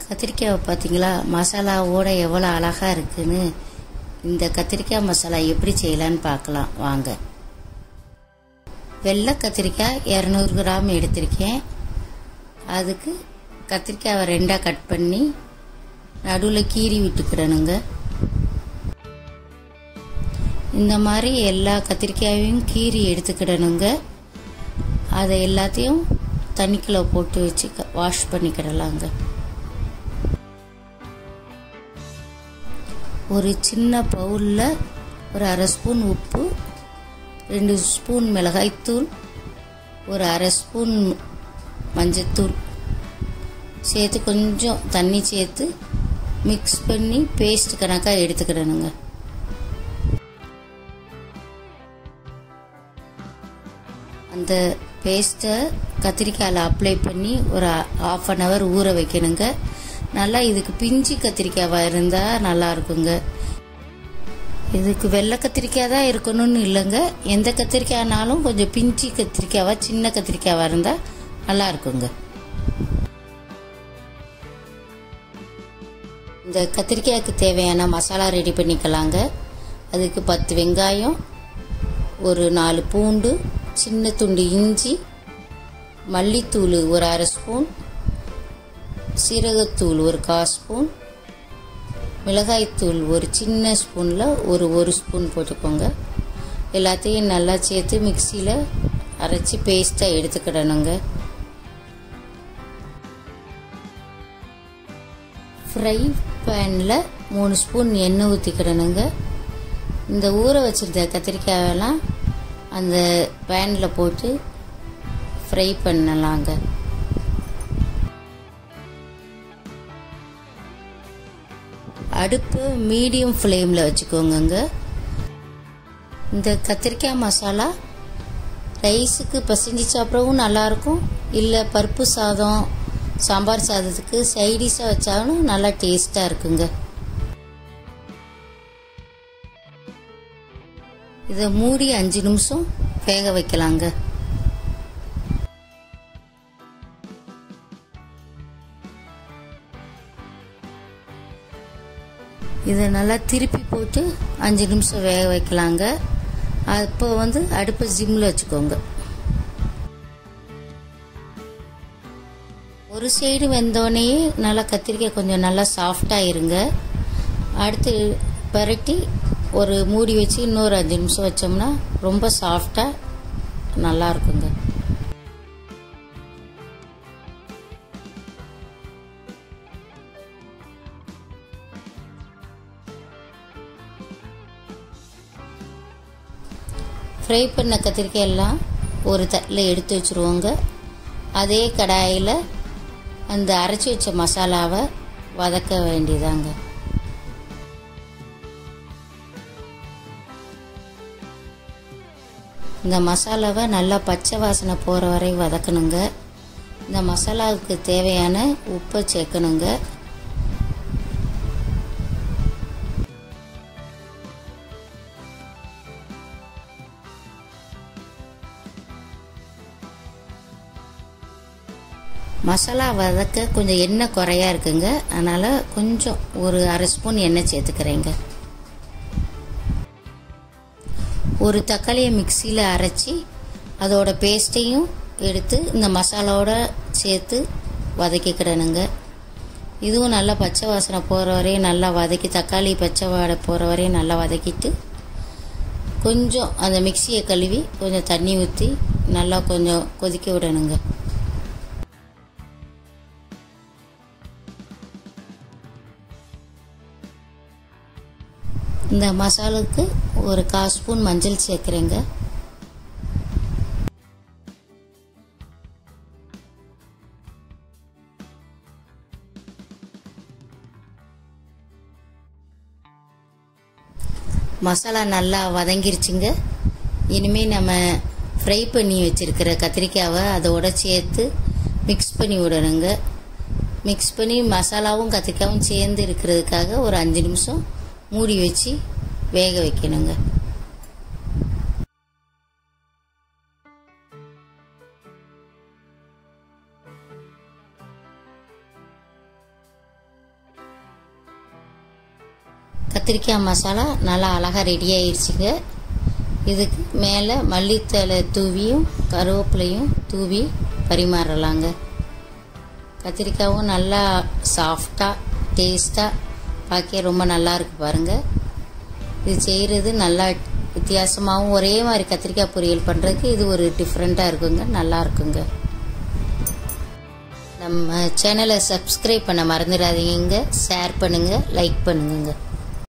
கத்திரிக்காவை பார்த்தீங்களா மசாலாவோட எவ்வளோ அழகாக இருக்குன்னு இந்த கத்திரிக்காய் மசாலா எப்படி செய்யலான்னு பார்க்கலாம் வாங்க வெள்ளை கத்திரிக்காய் இரநூறு கிராம் எடுத்திருக்கேன் அதுக்கு கத்திரிக்காவை ரெண்டாக கட் பண்ணி நடுவில் கீறி விட்டுக்கிடணுங்க இந்த மாதிரி எல்லா கத்திரிக்காயையும் கீறி எடுத்துக்கிடணுங்க அதை எல்லாத்தையும் தண்ணிக்குள்ளே போட்டு வச்சு வாஷ் பண்ணிக்கிடலாங்க ஒரு சின்ன பவுலில் ஒரு அரை ஸ்பூன் உப்பு ரெண்டு ஸ்பூன் மிளகாய்த்தூள் ஒரு அரை ஸ்பூன் மஞ்சத்தூள் சேர்த்து கொஞ்சம் தண்ணி சேர்த்து மிக்ஸ் பண்ணி பேஸ்ட் கணக்காக எடுத்துக்கிடணுங்க அந்த பேஸ்ட்டை கத்திரிக்காயில் அப்ளை பண்ணி ஒரு ஆஃப் அன் ஹவர் ஊற வைக்கணுங்க நல்லா இதுக்கு பிஞ்சு கத்திரிக்காவாக இருந்தால் நல்லா இருக்குங்க இதுக்கு வெள்ளை கத்திரிக்காய் தான் இருக்கணும்னு இல்லைங்க எந்த கத்திரிக்காய்னாலும் கொஞ்சம் பிஞ்சு கத்திரிக்காவாக சின்ன கத்திரிக்காவாக இருந்தால் நல்லா இருக்குங்க இந்த கத்திரிக்காய்க்கு தேவையான மசாலா ரெடி பண்ணிக்கலாங்க அதுக்கு பத்து வெங்காயம் ஒரு நாலு பூண்டு சின்ன துண்டு இஞ்சி மல்லித்தூள் ஒரு அரை ஸ்பூன் சீரகத்தூள் ஒரு கால் ஸ்பூன் மிளகாய்த்தூள் ஒரு சின்ன ஸ்பூனில் ஒரு ஒரு ஸ்பூன் போட்டுக்கோங்க எல்லாத்தையும் நல்லா சேர்த்து மிக்சியில் அரைச்சி பேஸ்ட்டாக எடுத்துக்கிடணுங்க ஃப்ரை பேனில் மூணு ஸ்பூன் எண்ணெய் ஊற்றிக்கிடணுங்க இந்த ஊற வச்சுருந்த கத்திரிக்காயெல்லாம் அந்த பேனில் போட்டு ஃப்ரை பண்ணலாங்க அடுப்பு மீடியம் ஃப்ளேமில் வச்சுக்கோங்க இந்த கத்திரிக்காய் மசாலா ரைஸுக்கு பசஞ்சு சாப்பிடவும் நல்லாயிருக்கும் இல்லை பருப்பு சாதம் சாம்பார் சாதத்துக்கு சைடிஷாக வச்சாலும் நல்லா டேஸ்ட்டாக இருக்குங்க இதை மூடி அஞ்சு நிமிஷம் வேக வைக்கலாங்க இதை நல்லா திருப்பி போட்டு அஞ்சு நிமிஷம் வேக வைக்கலாங்க அப்போ வந்து அடுப்பை ஜிம்மில் வச்சுக்கோங்க ஒரு சைடு வெந்தோடனே நல்லா கத்திரிக்காய் கொஞ்சம் நல்லா சாஃப்டாக இருங்க அடுத்து பரட்டி ஒரு மூடி வச்சு இன்னொரு அஞ்சு நிமிஷம் வச்சோம்னா ரொம்ப சாஃப்டாக நல்லா இருக்குங்க ஃப்ரை பண்ண கத்திரிக்காய் எல்லாம் ஒரு தட்டில் எடுத்து வச்சுருவோங்க அதே கடாயில் அந்த அரைச்சி வச்ச மசாலாவை வதக்க வேண்டியதாங்க இந்த மசாலாவை நல்லா பச்சை வாசனை போகிற வரை வதக்கணுங்க இந்த மசாலாவுக்கு தேவையான உப்பை சேர்க்கணுங்க மசாலா வதக்க கொஞ்சம் எண்ணெய் குறையா இருக்குங்க அதனால் கொஞ்சம் ஒரு அரை ஸ்பூன் எண்ணெய் சேர்த்துக்கிறேங்க ஒரு தக்காளியை மிக்சியில் அரைச்சி அதோட பேஸ்ட்டையும் எடுத்து இந்த மசாலாவோட சேர்த்து வதக்கிக்கிடணுங்க இதுவும் நல்லா பச்சை வாசனை போகிற வரையும் நல்லா வதக்கி தக்காளி பச்சை வாடை போகிற வரையும் நல்லா வதக்கிட்டு கொஞ்சம் அந்த மிக்சியை கழுவி கொஞ்சம் தண்ணி ஊற்றி நல்லா கொஞ்சம் கொதிக்க விடணுங்க இந்த மசாலுக்கு ஒரு கால் ஸ்பூன் மஞ்சள் சேர்க்குறேங்க மசாலா நல்லா வதங்கிருச்சுங்க இனிமேல் நம்ம ஃப்ரை பண்ணி வச்சுருக்கிற கத்திரிக்காவை அதோட சேர்த்து மிக்ஸ் பண்ணி விடணுங்க மிக்ஸ் பண்ணி மசாலாவும் கத்திரிக்காயும் சேர்ந்து இருக்கிறதுக்காக ஒரு அஞ்சு நிமிஷம் மூடி வச்சு வேக வைக்கணுங்க கத்திரிக்காய் மசாலா நல்லா அழகாக ரெடி ஆயிடுச்சுங்க இதுக்கு மேலே மல்லித்தலை தூவியும் கருவேப்பிலையும் தூவி பரிமாறலாங்க கத்திரிக்காயும் நல்லா சாஃப்டாக டேஸ்ட்டாக பார்க்க ரொம்ப நல்லா இருக்கு பாருங்கள் இது செய்கிறது நல்லா வித்தியாசமாகவும் ஒரே மாதிரி கத்திரிக்காய் பொரியல் பண்ணுறதுக்கு இது ஒரு டிஃப்ரெண்ட்டாக இருக்குங்க நல்லா இருக்குங்க நம்ம சேனலை சப்ஸ்கிரைப் பண்ண மறந்துடாதீங்க ஷேர் பண்ணுங்கள் லைக் பண்ணுங்க